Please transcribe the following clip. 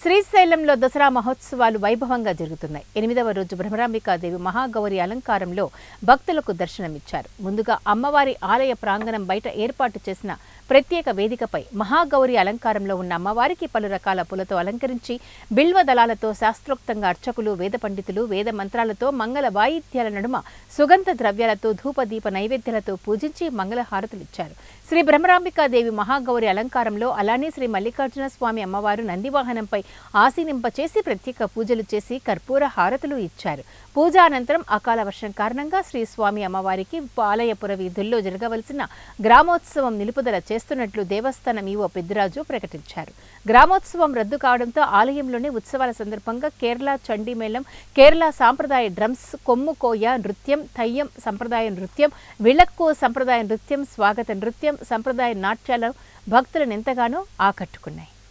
శ్రీశైలంలో దసరా మహోత్సవాలు వైభవంగా జరుగుతున్నాయి ఎనిమిదవ రోజు బ్రహ్మరాంబికాదేవి మహాగౌరి అలంకారంలో భక్తులకు దర్శనమిచ్చారు ముందుగా అమ్మవారి ఆలయ ప్రాంగణం బయట ఏర్పాటు చేసిన ప్రత్యేక వేదికపై మహాగౌరి అలంకారంలో ఉన్న అమ్మవారికి పలు రకాల పూలతో అలంకరించి బిల్వ దళాలతో శాస్త్రోక్తంగా అర్చకులు వేద పండితులు వేద మంత్రాలతో మంగళ వాయిద్యాల నడుమ సుగంధ ద్రవ్యాలతో ధూపదీప నైవేద్యాలతో పూజించి మంగళ హారతులిచ్చారు శ్రీ బ్రహ్మరాంబికాదేవి మహాగౌరి అలంకారంలో అలానే శ్రీ మల్లికార్జున స్వామి అమ్మవారు నందివాహనంపై ఆసీనింపచేసి ప్రత్యేక పూజలు చేసి కర్పూర హారతులు ఇచ్చారు పూజా అనంతరం అకాల వర్షం కారణంగా శ్రీ స్వామి అమ్మవారికి ఆలయపుర వీధుల్లో జరగవలసిన గ్రామోత్సవం నిలుపుదల చేస్తున్నట్లు దేవస్థానం ఈవో పెద్దిరాజు ప్రకటించారు గ్రామోత్సవం రద్దు కావడంతో ఆలయంలోని ఉత్సవాల సందర్భంగా కేరళ చండీమేళం కేరళ సాంప్రదాయ డ్రమ్స్ కొమ్ము కోయ నృత్యం తయ్యం సంప్రదాయ నృత్యం విళక్కు సంప్రదాయ నృత్యం స్వాగత నృత్యం సంప్రదాయ నాట్యాలు భక్తులను ఎంతగానో ఆకట్టుకున్నాయి